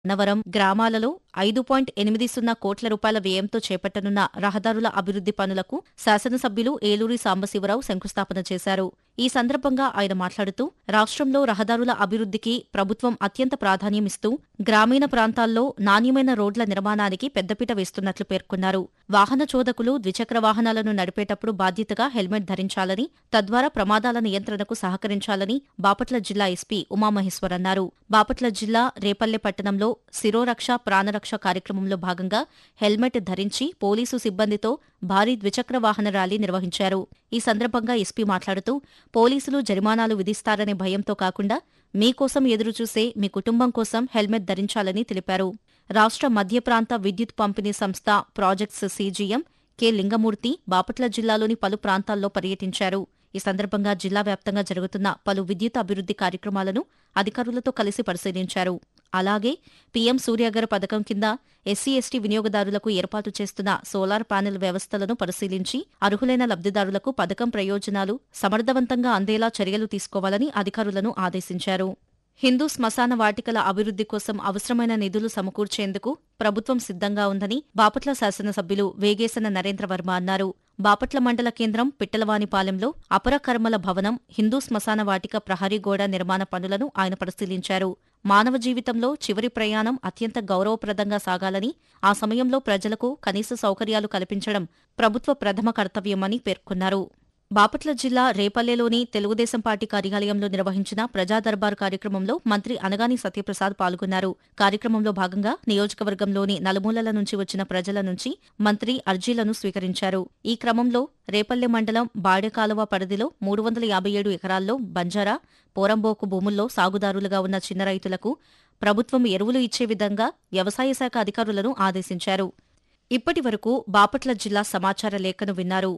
అన్నవరం గ్రామాలలో ఐదు పాయింట్ ఎనిమిది సున్నా కోట్ల రూపాయల వ్యయంతో చేపట్టనున్న రహదారుల అభివృద్ధి పనులకు శాసనసభ్యులు ఏలూరి సాంబశివరావు శంకుస్థాపన చేశారు ఈ సందర్భంగా ఆయన మాట్లాడుతూ రాష్ట్రంలో రహదారుల అభివృద్ధికి ప్రభుత్వం అత్యంత ప్రాధాన్యమిస్తూ గ్రామీణ ప్రాంతాల్లో నాణ్యమైన రోడ్ల నిర్మాణానికి పెద్దపీట వేస్తున్నట్లు పేర్కొన్నారు వాహన చోదకులు ద్విచక్ర వాహనాలను నడిపేటప్పుడు బాధ్యతగా హెల్మెట్ ధరించాలని తద్వారా ప్రమాదాల నియంత్రణకు సహకరించాలని బాపట్ల జిల్లా ఎస్పీ ఉమామహేశ్వర్ అన్నారు బాపట్ల జిల్లా రేపల్లె పట్టణంలో శిరోరక్ష ప్రాణరక్ష కార్యక్రమంలో భాగంగా హెల్మెట్ ధరించి పోలీసు సిబ్బందితో భారీ ద్విచక్ర వాహన ర్యాలీ నిర్వహించారు ఈ సందర్భంగా ఎస్పీ మాట్లాడుతూ పోలీసులు జరిమానాలు విధిస్తారనే భయంతో కాకుండా మీకోసం ఎదురుచూసే మీ కుటుంబం కోసం హెల్మెట్ ధరించాలని తెలిపారు రాష్ట్ర మధ్య ప్రాంత విద్యుత్ పంపిణీ సంస్థ projects CGM K Lingamurthy Bapatla జిల్లాలోని పలు ప్రాంతాల్లో పర్యటించారు ఈ సందర్భంగా జిల్లా వ్యాప్తంగా జరుగుతున్న పలు విద్యుత్ అభివృద్ధి కార్యక్రమాలను అధికారులతో కలిసి పరిశీలించారు అలాగే పీఎం సూర్యాగర్ పథకం కింద ఎస్సీ ఎస్టీ వినియోగదారులకు ఏర్పాటు చేస్తున్న సోలార్ ప్యానెల్ వ్యవస్థలను పరిశీలించి అర్హులైన లబ్ధిదారులకు పథకం ప్రయోజనాలు సమర్థవంతంగా అందేలా చర్యలు తీసుకోవాలని అధికారులను ఆదేశించారు హిందూ శ్మశాన వాటికల అభివృద్ధి కోసం అవసరమైన నిధులు సమకూర్చేందుకు ప్రభుత్వం సిద్ధంగా ఉందని బాపట్ల శాసనసభ్యులు వేగేసన నరేంద్రవర్మ అన్నారు బాపట్ల మండల కేంద్రం పిట్టలవానిపాలెంలో అపర కర్మల భవనం హిందూ శ్మశాన వాటిక ప్రహరీ గోడ నిర్మాణ పనులను ఆయన పరిశీలించారు మానవ జీవితంలో చివరి ప్రయాణం అత్యంత గౌరవప్రదంగా సాగాలని ఆ సమయంలో ప్రజలకు కనీస సౌకర్యాలు కల్పించడం ప్రభుత్వ ప్రథమ కర్తవ్యమని పేర్కొన్నారు బాపట్ల జిల్లా రేపల్లెలోని తెలుగుదేశం పార్టీ కార్యాలయంలో నిర్వహించిన ప్రజా దర్బార్ కార్యక్రమంలో మంత్రి అనగాని సత్యప్రసాద్ పాల్గొన్నారు కార్యక్రమంలో భాగంగా నియోజకవర్గంలోని నలుమూలల నుంచి వచ్చిన ప్రజల నుంచి మంత్రి అర్జీలను స్వీకరించారు ఈ క్రమంలో రేపల్లె మండలం బాడెకాలువ పరిధిలో మూడు వందల యాభై ఏడు ఎకరాల్లో బంజారా పోరంబోకు భూముల్లో సాగుదారులుగా ఉన్న చిన్న రైతులకు ప్రభుత్వం ఎరువులు ఇచ్చే విధంగా వ్యవసాయ శాఖ అధికారులను ఆదేశించారు ఇప్పటి వరకు బాపట్ల జిల్లా సమాచార లేఖను విన్నారు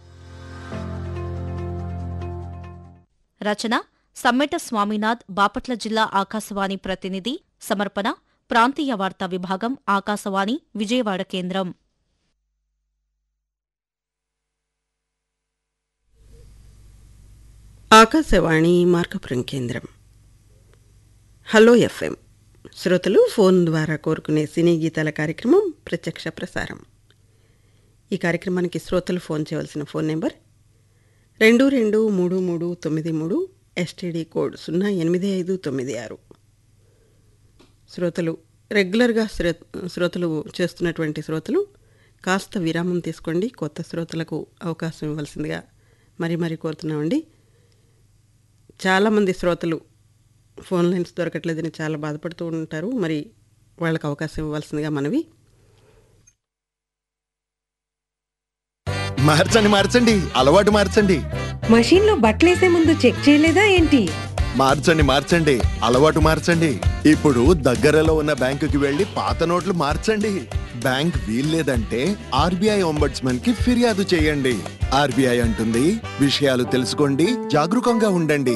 రచన సమ్మెట స్వామినాథ్ బాపట్ల జిల్లా ఆకాశవాణి ప్రతినిధి సమర్పణ ప్రాంతీయ వార్తా విభాగం ఆకాశవాణి విజయవాడ కేంద్రం ఆకాశవాణి మార్కపురం కేంద్రం హలో ఎఫ్ఎం శ్రోతలు ఫోన్ ద్వారా కోరుకునే సినీ గీతాల కార్యక్రమం ప్రత్యక్ష ప్రసారం ఈ కార్యక్రమానికి శ్రోతలు ఫోన్ చేయవలసిన ఫోన్ నెంబర్ రెండు రెండు మూడు మూడు తొమ్మిది మూడు ఎస్టీడీ కోడ్ సున్నా ఎనిమిది ఐదు తొమ్మిది ఆరు శ్రోతలు రెగ్యులర్గా శ్రో శ్రోతలు చేస్తున్నటువంటి శ్రోతలు కాస్త విరామం తీసుకోండి కొత్త శ్రోతలకు అవకాశం ఇవ్వాల్సిందిగా మరీ మరీ కోరుతున్నామండి చాలామంది శ్రోతలు ఫోన్ లైన్స్ దొరకట్లేదని చాలా బాధపడుతూ ఉంటారు మరి వాళ్ళకి అవకాశం ఇవ్వాల్సిందిగా మనవి మార్చండి మార్చండి అలవాటు మార్చండి మషీన్ లో బట్టలేసే ముందు చెక్ చేయలేదా ఏంటి మార్చండి మార్చండి అలవాటు మార్చండి ఇప్పుడు దగ్గరలో ఉన్న బ్యాంకుకి వెళ్లి పాత నోట్లు మార్చండి బ్యాంక్ వీల్లేదంటే ఆర్బీఐ ఒంబడ్స్మన్ కి ఫిర్యాదు చేయండి ఆర్బీఐ అంటుంది విషయాలు తెలుసుకోండి జాగరూకంగా ఉండండి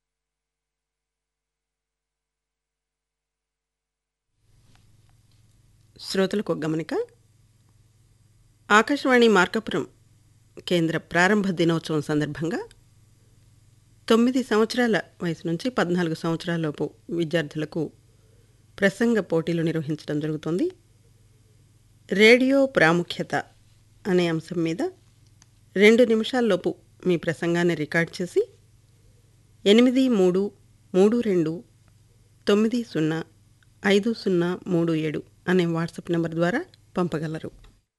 శ్రోతలకు ఒక గమనిక ఆకాశవాణి మార్కపురం కేంద్ర ప్రారంభ దినోత్సవం సందర్భంగా తొమ్మిది సంవత్సరాల వయసు నుంచి పద్నాలుగు సంవత్సరాలలోపు విద్యార్థులకు ప్రసంగ పోటీలు నిర్వహించడం జరుగుతుంది రేడియో ప్రాముఖ్యత అనే అంశం మీద రెండు నిమిషాల్లోపు మీ ప్రసంగాన్ని రికార్డ్ చేసి ఎనిమిది మూడు మూడు రెండు తొమ్మిది సున్నా ఐదు సున్నా మూడు ఏడు అనే వాట్సాప్ నెంబర్ ద్వారా పంపగలరు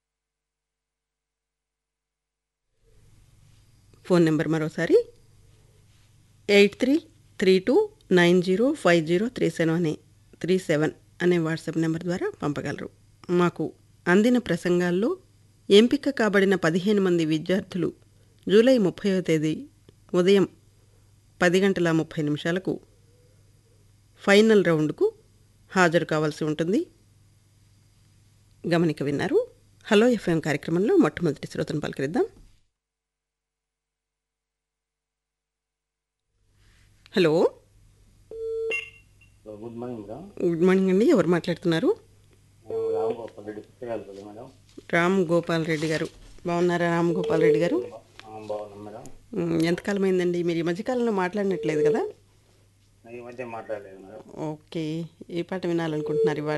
ఫోన్ నెంబర్ మరోసారి eight three three two nine zero five zero three seven అనే త్రీ సెవెన్ అనే వాట్సాప్ నెంబర్ ద్వారా పంపగలరు మాకు అందిన ప్రసంగాల్లో ఎంపిక కాబడిన పదిహేను మంది విద్యార్థులు జూలై ముప్పైవ తేదీ ఉదయం పది గంటల ముప్పై నిమిషాలకు ఫైనల్ రౌండ్కు హాజరు కావాల్సి ఉంటుంది గమనిక విన్నారు హలో ఎఫ్ఎం కార్యక్రమంలో మొట్టమొదటి శ్రోతను పలకరిద్దాం hello good morning madam good morning అండి ఎవరు మాట్లాడుతున్నారు మేము రామగోపాల్ రెడ్డి పుస్తకాలు మేడం రామ్ గోపాల్ రెడ్డి గారు బాగున్నారా రామ్ గోపాల్ రెడ్డి గారు ఆ, బాగున్నాం మేడం ఉమ్, ఎంతకాలం అయిందండి మీరు ఈ మధ్యకాలంలో మాట్లాడినట్లేదు కదా ఈ మధ్య మాట్లాడలేదు మేడం ఓకే ఏ పాట వినాలనుకుంటున్నారు ఇవాళ